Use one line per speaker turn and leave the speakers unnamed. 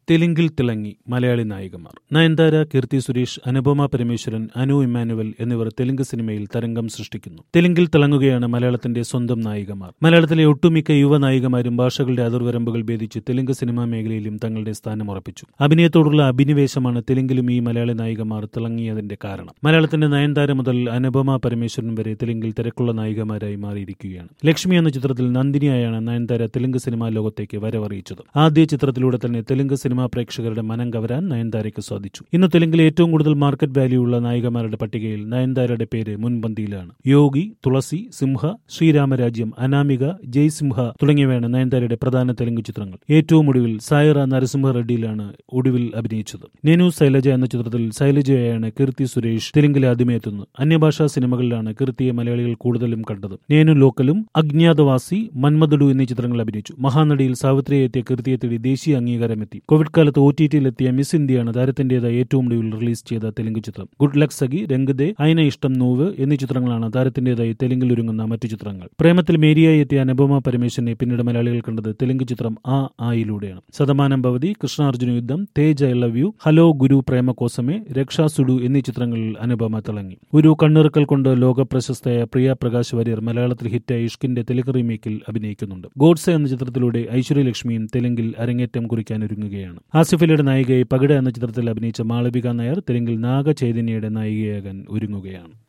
തെലുങ്കിൽ തിളങ്ങി മലയാളി നായികമാർ നയൻതാര കീർത്തി സുരേഷ് അനുപമ പരമേശ്വരൻ അനു ഇമ്മാനുവൽ എന്നിവർ തെലുങ്ക് സിനിമയിൽ തരംഗം സൃഷ്ടിക്കുന്നു തെലുങ്കിൽ തിളങ്ങുകയാണ് മലയാളത്തിന്റെ സ്വന്തം നായികമാർ മലയാളത്തിലെ ഒട്ടുമിക്ക യുവ നായികമാരും ഭാഷകളുടെ അതിർവരമ്പുകൾ ഭേദിച്ച് തെലുങ്ക് സിനിമാ മേഖലയിലും തങ്ങളുടെ സ്ഥാനം ഉറപ്പിച്ചു അഭിനയത്തോടുള്ള അഭിനിവേശമാണ് തെലുങ്കിലും ഈ മലയാളി നായികമാർ തിളങ്ങിയതിന്റെ കാരണം മലയാളത്തിന്റെ നയൻതാര മുതൽ അനുപമ പരമേശ്വരൻ വരെ തെലുങ്കിൽ തിരക്കുള്ള നായികമാരായി മാറിയിരിക്കുകയാണ് ലക്ഷ്മി എന്ന ചിത്രത്തിൽ നന്ദിനിയായാണ് നയൻതാര തെലുങ്ക് സിനിമാ ലോകത്തേക്ക് വരവറിയിച്ചത് ആദ്യ ചിത്രത്തിലൂടെ തന്നെ തെലുങ്ക് സിനിമാ പ്രേക്ഷകരുടെ മനം കവരാൻ നയൻതാരയ്ക്ക് സാധിച്ചു ഇന്ന് തെലുങ്കിൽ ഏറ്റവും കൂടുതൽ മാർക്കറ്റ് വാല്യൂ ഉള്ള നായികമാരുടെ പട്ടികയിൽ നയൻതാരയുടെ പേര് മുൻപന്തിയിലാണ് യോഗി തുളസി സിംഹ ശ്രീരാമരാജ്യം അനാമിക ജയ് സിംഹ തുടങ്ങിയവയാണ് നയൻതാരയുടെ പ്രധാന തെലുങ്ക് ചിത്രങ്ങൾ ഏറ്റവും ഒടുവിൽ സായറ നരസിംഹ റെഡ്ഡിയിലാണ് ഒടുവിൽ അഭിനയിച്ചത് നെനു ശൈലജ എന്ന ചിത്രത്തിൽ ശൈലജയാണ് കീർത്തി സുരേഷ് തെലുങ്കിലെ ആദ്യമേ എത്തുന്നത് അന്യഭാഷാ സിനിമകളിലാണ് കീർത്തിയെ മലയാളികൾ കൂടുതലും കണ്ടത് നേനു ലോക്കലും അജ്ഞാതവാസി മന്മദുഡു എന്നീ ചിത്രങ്ങൾ അഭിനയിച്ചു മഹാനടിയിൽ സാവിത്രിയെ എത്തിയ കീർത്തിയെ തേടി ദേശീയ അംഗീകാരമെത്തി കോവിഡ് കാലത്ത് ഒ ടി ടിയിലെത്തിയ മിസ് ഇന്ത്യയാണ് താരത്തിന്റേതായ ഏറ്റവും ഒടുവിൽ റിലീസ് ചെയ്ത തെലുങ്ക് ചിത്രം ഗുഡ് ലക്ക് സഖി രംഗദേ അയന ഇഷ്ടം നോവ് എന്നീ ചിത്രങ്ങളാണ് താരത്തിന്റേതായി തെലുങ്കിൽ ഒരുങ്ങുന്ന മറ്റു ചിത്രങ്ങൾ പ്രേമത്തിൽ മേരിയായി എത്തിയ അനുപമ പരമേശ്വരനെ പിന്നീട് മലയാളികൾ കണ്ടത് തെലുങ്ക് ചിത്രം ആ ആയിലൂടെയാണ് ശതമാനം Bhavati Krishnarjuna Yuddham Tej I love you hello Guru Premakosame Rakshasudu എന്നീ ചിത്രങ്ങളിൽ അനുപമ തിളങ്ങി ഒരു കണ്ണിറുക്കൽ കൊണ്ട് ലോക പ്രശസ്തയായ പ്രിയ പ്രകാശ് വാര്യർ മലയാളത്തിൽ ഹിറ്റായ ഇഷ്കിന്റെ തെലുങ്ക് റീമേക്കിൽ അഭിനയിക്കുന്നുണ്ട് ഗോഡ്സെ എന്ന ചിത്രത്തിലൂടെ ഐശ്വര്യലക്ഷ്മിയും തെലുങ്കിൽ അരങ്ങേറ്റം കുറിക്കാനൊരുങ്ങുകയാണ് ആസിഫ് അലിയുടെ നായികയെ പകിട എന്ന ചിത്രത്തിൽ അഭിനയിച്ച മാളവിക നായർ തെലുങ്കിൽ നാഗചൈതന്യയുടെ നായികയാകാൻ ഒരുങ്ങുകയാണ്